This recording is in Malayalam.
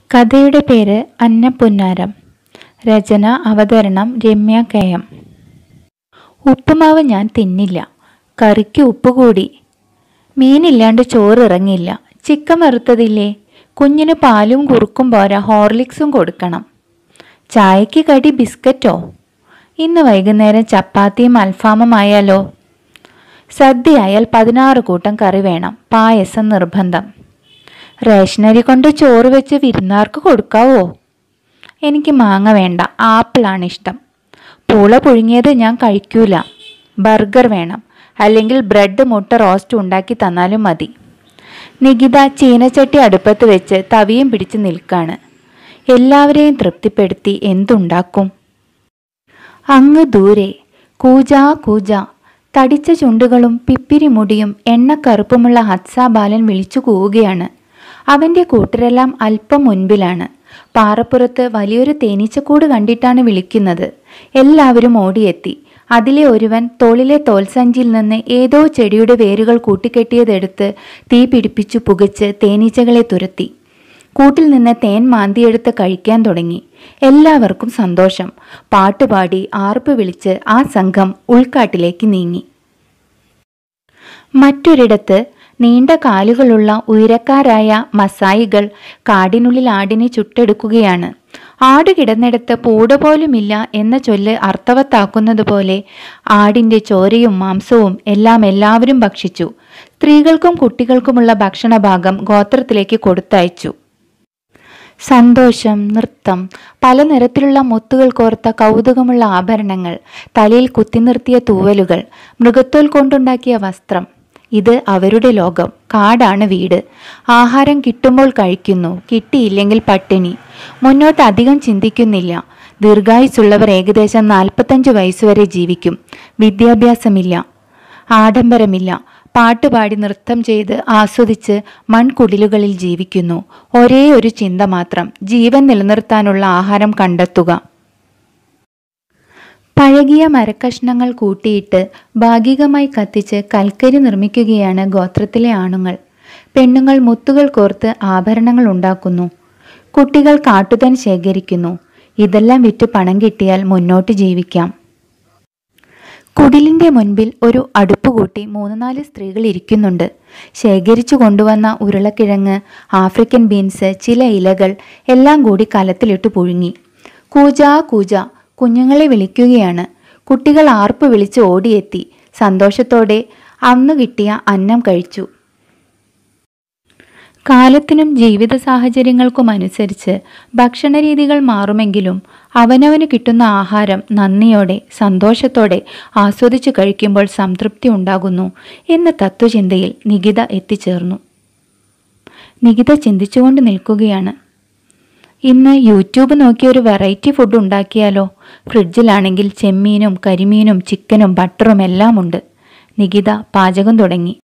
കഥയുടെ പേര് അന്നപുന്നാരം രചന അവതരണം രമ്യ കെ എം ഉപ്പുമാവ് ഞാൻ തിന്നില്ല കറിക്ക് ഉപ്പ് കൂടി മീനില്ലാണ്ട് ചോറ് ഇറങ്ങില്ല ചിക്കൻ വറുത്തതില്ലേ കുഞ്ഞിന് പാലും കുറുക്കും പോരാ ഹോർലിക്സും കൊടുക്കണം ചായക്ക് കടി ബിസ്ക്കറ്റോ ഇന്ന് വൈകുന്നേരം ചപ്പാത്തിയും അൽഫാമും ആയാലോ സദ്യയായാൽ പതിനാറ് കൂട്ടം കറി വേണം പായസം നിർബന്ധം റേഷനരി കൊണ്ട് ചോറ് വെച്ച് വിരുന്നാർക്ക് കൊടുക്കാവോ എനിക്ക് മാങ്ങ വേണ്ട ആപ്പിളാണ് ഇഷ്ടം പൂള പുഴുങ്ങിയത് ഞാൻ കഴിക്കൂല ബർഗർ വേണം അല്ലെങ്കിൽ ബ്രെഡ് മുട്ട റോസ്റ്റ് ഉണ്ടാക്കി തന്നാലും മതി നികിത ചീനച്ചട്ടി അടുപ്പത്ത് വെച്ച് തവിയും പിടിച്ച് നിൽക്കാണ് എല്ലാവരെയും തൃപ്തിപ്പെടുത്തി എന്തുണ്ടാക്കും അങ്ങ് ദൂരെ കൂജാ കൂജ തടിച്ച ചുണ്ടുകളും പിപ്പിരി മുടിയും എണ്ണക്കറുപ്പുമുള്ള ഹത്സ ബാലൻ വിളിച്ചു കൂവുകയാണ് അവന്റെ കൂട്ടരെല്ലാം അല്പം മുൻപിലാണ് പാറപ്പുറത്ത് വലിയൊരു തേനീച്ചക്കൂട് കണ്ടിട്ടാണ് വിളിക്കുന്നത് എല്ലാവരും ഓടിയെത്തി അതിലെ ഒരുവൻ തോളിലെ തോൽസഞ്ചിയിൽ നിന്ന് ഏതോ ചെടിയുടെ വേരുകൾ കൂട്ടിക്കെട്ടിയതെടുത്ത് തീ പിടിപ്പിച്ചു പുകച്ച് തേനീച്ചകളെ തുരത്തി കൂട്ടിൽ നിന്ന് തേൻ മാന്തിയെടുത്ത് കഴിക്കാൻ തുടങ്ങി എല്ലാവർക്കും സന്തോഷം പാട്ടുപാടി ആർപ്പ് വിളിച്ച് ആ സംഘം ഉൾക്കാട്ടിലേക്ക് നീങ്ങി മറ്റൊരിടത്ത് നീണ്ട കാലുകളുള്ള ഉയരക്കാരായ മസായികൾ കാടിനുള്ളിൽ ആടിനെ ചുട്ടെടുക്കുകയാണ് ആട് കിടന്നിടത്ത് പൂട പോലുമില്ല എന്ന ചൊല്ല് അർത്ഥവത്താക്കുന്നത് പോലെ ആടിന്റെ ചോരയും മാംസവും എല്ലാം എല്ലാവരും ഭക്ഷിച്ചു സ്ത്രീകൾക്കും കുട്ടികൾക്കുമുള്ള ഭക്ഷണഭാഗം ഗോത്രത്തിലേക്ക് കൊടുത്തയച്ചു സന്തോഷം നൃത്തം പല നിറത്തിലുള്ള മുത്തുകൾ കോർത്ത കൗതുകമുള്ള ആഭരണങ്ങൾ തലയിൽ കുത്തിനിർത്തിയ തൂവലുകൾ മൃഗത്തോൽ കൊണ്ടുണ്ടാക്കിയ വസ്ത്രം ഇത് അവരുടെ ലോകം കാടാണ് വീട് ആഹാരം കിട്ടുമ്പോൾ കഴിക്കുന്നു കിട്ടിയില്ലെങ്കിൽ പട്ടിണി മുന്നോട്ട് അധികം ചിന്തിക്കുന്നില്ല ദീർഘായുസുള്ളവർ ഏകദേശം നാൽപ്പത്തഞ്ച് വയസ്സുവരെ ജീവിക്കും വിദ്യാഭ്യാസമില്ല ആഡംബരമില്ല പാട്ടുപാടി നൃത്തം ചെയ്ത് ആസ്വദിച്ച് മൺകുടിലുകളിൽ ജീവിക്കുന്നു ഒരേ ഒരു ചിന്ത മാത്രം ജീവൻ നിലനിർത്താനുള്ള ആഹാരം കണ്ടെത്തുക പഴകിയ മരക്കഷ്ണങ്ങൾ കൂട്ടിയിട്ട് ഭാഗികമായി കത്തിച്ച് കൽക്കരി നിർമ്മിക്കുകയാണ് ഗോത്രത്തിലെ ആണുങ്ങൾ പെണ്ണുങ്ങൾ മുത്തുകൾ കോർത്ത് ആഭരണങ്ങൾ ഉണ്ടാക്കുന്നു കുട്ടികൾ കാട്ടുതൻ ശേഖരിക്കുന്നു ഇതെല്ലാം വിറ്റ് പണം കിട്ടിയാൽ മുന്നോട്ട് ജീവിക്കാം കുടിലിന്റെ മുൻപിൽ ഒരു അടുപ്പ് കൂട്ടി മൂന്ന് നാല് സ്ത്രീകൾ ഇരിക്കുന്നുണ്ട് ശേഖരിച്ചു കൊണ്ടുവന്ന ഉരുളക്കിഴങ്ങ് ആഫ്രിക്കൻ ബീൻസ് ചില ഇലകൾ എല്ലാം കൂടി കലത്തിലിട്ട് പുഴുങ്ങി കൂജ കൂജ കുഞ്ഞുങ്ങളെ വിളിക്കുകയാണ് കുട്ടികൾ ആർപ്പ് വിളിച്ച് ഓടിയെത്തി സന്തോഷത്തോടെ അന്നു കിട്ടിയ അന്നം കഴിച്ചു കാലത്തിനും ജീവിത സാഹചര്യങ്ങൾക്കും അനുസരിച്ച് ഭക്ഷണരീതികൾ മാറുമെങ്കിലും അവനവന് കിട്ടുന്ന ആഹാരം നന്ദിയോടെ സന്തോഷത്തോടെ ആസ്വദിച്ചു കഴിക്കുമ്പോൾ സംതൃപ്തി ഉണ്ടാകുന്നു എന്ന തത്വചിന്തയിൽ നികിത എത്തിച്ചേർന്നു നികിത ചിന്തിച്ചുകൊണ്ട് നിൽക്കുകയാണ് ഇന്ന് യൂട്യൂബ് നോക്കി ഒരു വെറൈറ്റി ഫുഡ് ഉണ്ടാക്കിയാലോ ഫ്രിഡ്ജിലാണെങ്കിൽ ചെമ്മീനും കരിമീനും ചിക്കനും ബട്ടറും എല്ലാം ഉണ്ട് നികിത പാചകം തുടങ്ങി